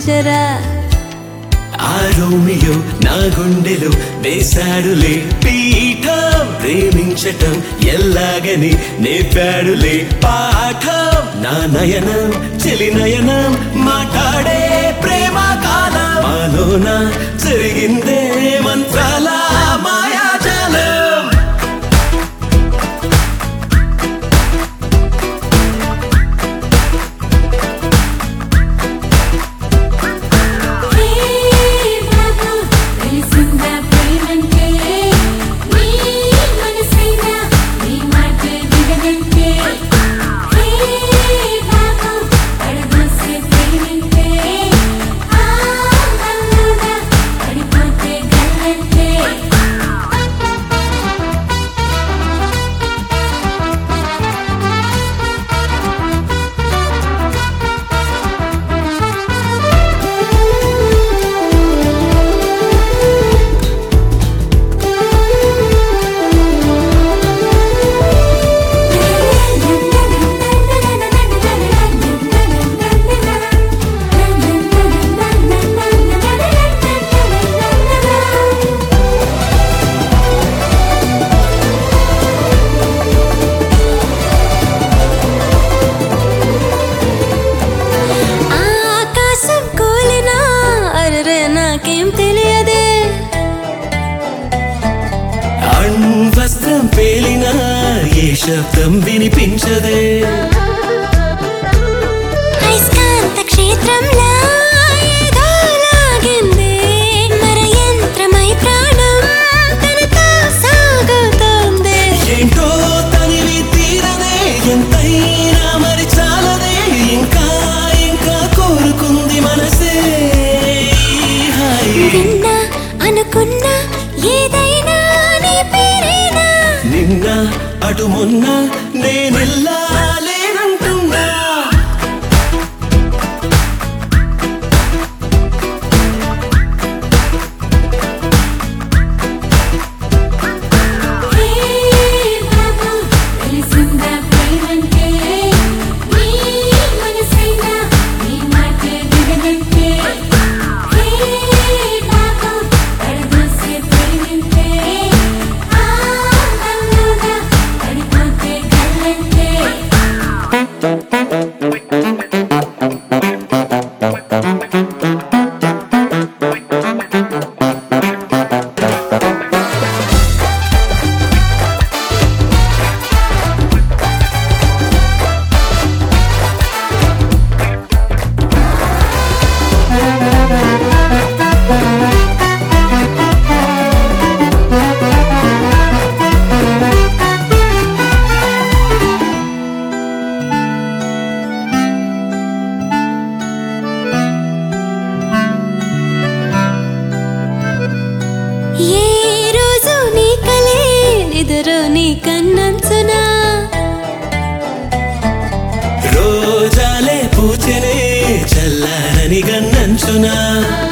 ఆడించరా ఆ రోమియో నా గుండెలో వేశాడులే పీఠం ప్రేమించటం ఎల్లాగని నేర్పాడులే పాఠం నా నయనం చెలి నయనం మాట్లాడే ప్రేమ కాలం మాలోన జరిగిందే మంత్రాల మాయాజాలం హే బాబు తెలిసిందా ప్రేమంటే నీ మనసైనా నీ మాట వినదంటే హే బాబు పడదోసే ప్రేమంటే ఆ మల్లుగా పడిపోతే గల్లంటే ఆకాశం కూలినా అరే నాకేం తెలియదే అణ్వస్త్రం పేలినా ఏ శబ్దం వినిపించదే అయస్కాంత క్షేత్రంలా ఏదో లాగిందే మర యంత్రమై ప్రాణం తనతో సాగుతోందే ఏంటో తనివి తీరదే ఎంతైనా మరి చాలదే ఇంకా ఇంకా కోరుకుంది మనసే ఈ హాయి. విన్నా అనుకున్నా ఏదైనా నీ పేరేనా నిన్న అటు మొన్న నేనెల్లా లేనంటున్నా హే బాబు తెలిసిందా ప్రేమంటే నీ మనసైనా నీ మాట వినదంటే హే బాబు పడదోసే ప్రేమంటే ఆ మల్లుగా పడిపోతే గల్లంటే ఏ రోజు నీ కలే నిదురు నీ కన్నంచునా రోజాలే పూచెనే చల్లారని గన్నంచునా